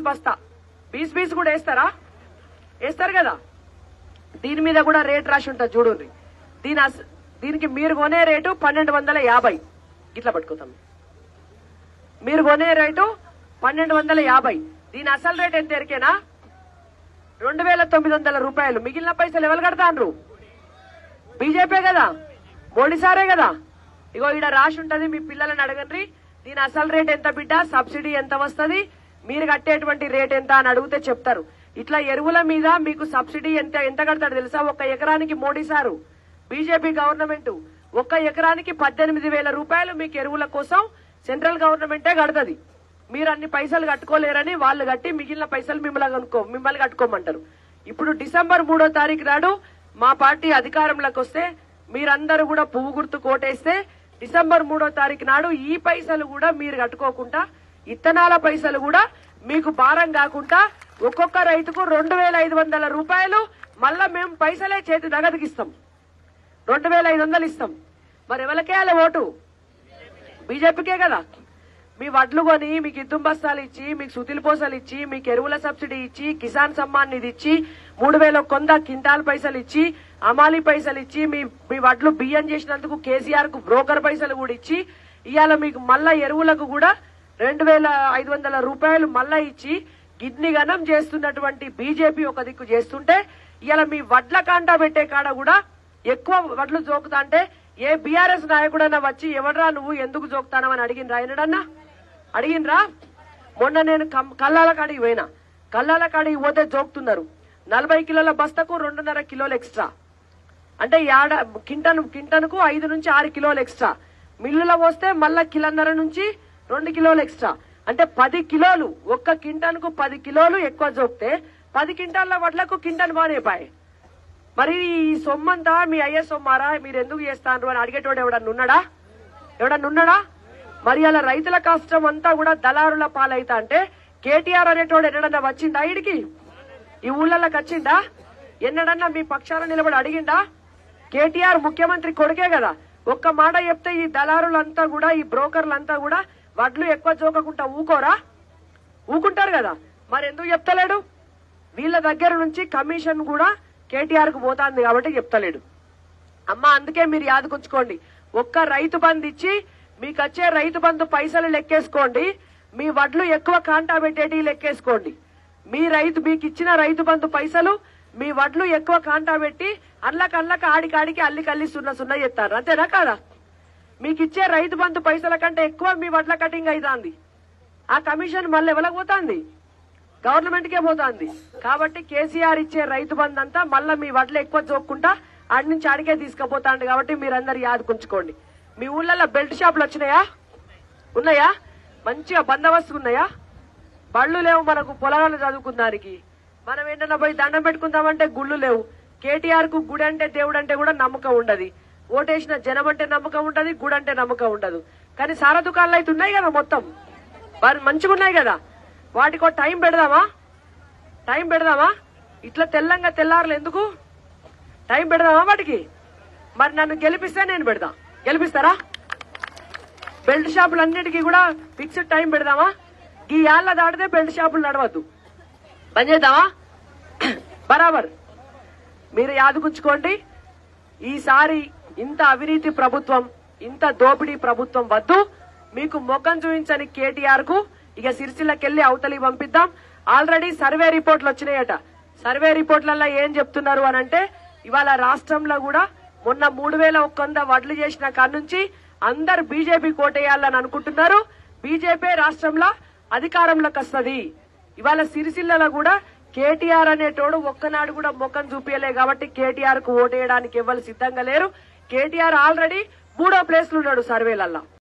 బస్తా బీస్ బీస్ కూడా వేస్తారా వేస్తారు కదా దీని మీద కూడా రేట్ రాసి ఉంటుంది చూడండి దీని అస- దీనికి మీరు కొనే రేటు పన్నెండు వందల యాభై ఇట్లా పట్టుకుంటాం మీరు కొనే రేటు పన్నెండు వందల యాభై దీని అసలు రేట్ ఎంత ఎరికేనా రెండు వేల తొమ్మిది వందల రూపాయలు మిగిలిన పైసలు ఎవరు కడతాండ్రు బీజేపీ కదా మోడీ సారే కదా ఇగో ఈడ రాసి ఉంటది మీ పిల్లలని అడగండి దీని అసలు రేట్ ఎంత బిడ్డ సబ్సిడీ ఎంత వస్తది మీరు కట్టేటువంటి రేట్ ఎంత అని అడిగితే చెప్తారు ఇట్లా ఎరువుల మీద మీకు సబ్సిడీ ఎంత ఎంత కడతాడు తెలుసా ఒక ఎకరానికి మోడీ సారు బీజేపీ గవర్నమెంట్ ఒక్క ఎకరానికి పద్దెనిమిది వేల రూపాయలు మీకు ఎరువుల కోసం సెంట్రల్ గవర్నమెంటే కడతది మీరు అన్ని పైసలు కట్టుకోలేరని వాళ్ళు కట్టి మిగిలిన పైసలు మిమ్మల్ని కనుక్కో మిమ్మల్ని కట్టుకోమంటారు ఇప్పుడు డిసెంబర్ మూడో తారీఖు నాడు మా పార్టీ అధికారంలోకి వస్తే మీరందరూ కూడా పువ్వు గుర్తు కోటేస్తే డిసెంబర్ మూడో తారీఖు నాడు ఈ పైసలు కూడా మీరు కట్టుకోకుండా ఇత్తనాల పైసలు కూడా మీకు భారం కాకుండా ఒక్కొక్క రైతుకు రెండు వేల ఐదు వందల రూపాయలు మళ్ళా మేము పైసలే చేతి నగదుకిస్తాం రెండు వేల ఐదు వందలు ఇస్తాం మరి ఎవరికేయాలి ఓటు బీజేపీకే కదా మీ వడ్లు కొని మీకు ఇద్దుం బస్తాలు ఇచ్చి మీకు సుతిలి పోసలు ఇచ్చి మీకు ఎరువుల సబ్సిడీ ఇచ్చి కిసాన్ సమ్మాన్ నిధి ఇచ్చి మూడు వేల కొంద కింటాల్ పైసలు ఇచ్చి అమాలి పైసలు ఇచ్చి మీ మీ వడ్లు బియ్యం చేసినందుకు కేసీఆర్ కు బ్రోకర్ పైసలు కూడా ఇచ్చి ఇవాళ మీకు మళ్ళా ఎరువులకు కూడా రెండు వేల ఐదు వందల రూపాయలు మళ్ళా ఇచ్చి గిడ్ని గనం చేస్తున్నటువంటి బీజేపీ ఒక దిక్కు చేస్తుంటే ఇవాళ మీ వడ్ల కాంటా పెట్టే కాడ కూడా ఎక్కువ వడ్లు జోకుతా అంటే ఏ బీఆర్ఎస్ నాయకుడన్నా వచ్చి ఎవడరా నువ్వు ఎందుకు జోకుతానని అడిగినరా ఆయనడన్నా అడిగినరా మొన్న నేను కం- కల్లాల కాడికి పోయినా కల్లాల కాడికి పోతే జోకుతున్నారు నలభై కిలోల బస్తకు రెండున్నర కిలోలు ఎక్స్ట్రా అంటే యాడ కింటన్ కింటన్కు ఐదు నుంచి ఆరు కిలోలు ఎక్స్ట్రా మిల్లులో పోస్తే మళ్ళా కిలోన్నర నుంచి రెండు కిలోలు ఎక్స్ట్రా అంటే పది కిలోలు ఒక్క కింటన్కు పది కిలోలు ఎక్కువ జోక్తే పది కింటాల వడ్లకు కింటన్ బానే పాయే మరి ఈ సొమ్మంతా మీ అయ్యే సొమ్మారా మీరు ఎందుకు చేస్తాను అని అడిగేటోడు ఎవడన్నా ఉన్నాడా ఎవడన్నా ఉన్నాడా మరి అలా రైతుల కష్టం అంతా కూడా దళారుల పాలైతా అంటే కేటీఆర్ అనేటోడు ఎన్నడన్నా వచ్చిందా ఈడికి ఈ ఊళ్ళకి వచ్చిందా ఎన్నడన్నా మీ పక్షాన నిలబడి అడిగిందా కేటీఆర్ ముఖ్యమంత్రి కొడుకే కదా ఒక్క మాట చెప్తే ఈ దళారులంతా కూడా ఈ బ్రోకర్లంతా కూడా వడ్లు ఎక్కువ జోకకుండా ఊకోరా ఊకుంటారు కదా మరి ఎందుకు చెప్తలేడు వీళ్ళ దగ్గర నుంచి కమిషన్ కూడా కేటీఆర్ కు పోతాంది కాబట్టి చెప్తలేడు అమ్మ అందుకే మీరు యాదకుంచుకోండి ఒక్క రైతు బంధు ఇచ్చి మీకు వచ్చే రైతు బంధు పైసలు లెక్కేసుకోండి మీ వడ్లు ఎక్కువ కాంటా పెట్టేటి లెక్కేసుకోండి మీ రైతు మీకు ఇచ్చిన రైతు బంధు పైసలు మీ వడ్లు ఎక్కువ కాంటా పెట్టి అల్లక అల్లక ఆడికాడికి అల్లి కల్లి సున్న సున్న చెప్తారు అంతేనా కాదా మీకు ఇచ్చే రైతు బంధు పైసల కంటే ఎక్కువ మీ వడ్ల కటింగ్ అవుతుంది ఆ కమిషన్ మళ్ళీ ఎవరికి పోతుంది గవర్నమెంట్ కే పోతుంది కాబట్టి కేసీఆర్ ఇచ్చే రైతు బంధు అంతా మళ్ళీ మీ వడ్లు ఎక్కువ చూపుకుంటా ఆడి నుంచి ఆడికే తీసుకుపోతాండు కాబట్టి మీరందరు యాదుకుంచుకోండి మీ ఊళ్ళల్లో బెల్ట్ షాపులు వచ్చినాయా ఉన్నాయా మంచిగా బందోబస్తు ఉన్నాయా బళ్ళు లేవు మనకు పొలాలు చదువుకున్నానికి మనం ఏంటన్నా పోయి దండం పెట్టుకుందామంటే గుళ్ళు లేవు కేటీఆర్ కు గుడి అంటే దేవుడు అంటే కూడా నమ్మకం ఉండదు ఓటేసిన జనం అంటే నమ్మకం ఉంటది గుడి అంటే నమ్మకం ఉండదు కానీ సారా దుకాణాలు అయితే ఉన్నాయి కదా మొత్తం వారు మంచిగా ఉన్నాయి కదా వాటికో టైం పెడదామా టైం పెడదామా ఇట్లా తెల్లంగా తెల్లారులు ఎందుకు టైం పెడదామా వాటికి మరి నన్ను గెలిపిస్తే నేను పెడతా గెలిపిస్తారా బెల్ట్ షాపులు అన్నిటికీ కూడా ఫిక్స్డ్ టైం పెడదామా ఈ ఏళ్ళ దాటితే బెల్ట్ షాపులు నడవద్దు బంద్ చేద్దామా బరాబర్ మీరు యాదుకుంచుకోండి ఈసారి ఇంత అవినీతి ప్రభుత్వం ఇంత దోపిడీ ప్రభుత్వం వద్దు మీకు ముఖం చూపించని కేటీఆర్ కు ఇక సిరిసిల్లకెళ్లి అవతలి పంపిద్దాం ఆల్రెడీ సర్వే రిపోర్ట్లు వచ్చినాయట సర్వే రిపోర్ట్లలో ఏం చెప్తున్నారు అని అంటే ఇవాళ రాష్ట్రంలో కూడా మొన్న మూడు వేల ఒక్కొంద వడ్లు చేసిన కానుంచి అందరు బీజేపీ కోటేయాలని అనుకుంటున్నారు బీజేపీ రాష్ట్రంలో అధికారంలోకి వస్తది ఇవాళ సిరిసిల్లలో కూడా కేటీఆర్ అనేటోడు ఒక్కనాడు కూడా ముఖం చూపించలే కాబట్టి కేటీఆర్ కు ఓటేయడానికి ఇవ్వాలి సిద్ధంగా లేరు కేటీఆర్ ఆల్రెడీ మూడో ప్లేస్ లో ఉన్నాడు సర్వేలల్లో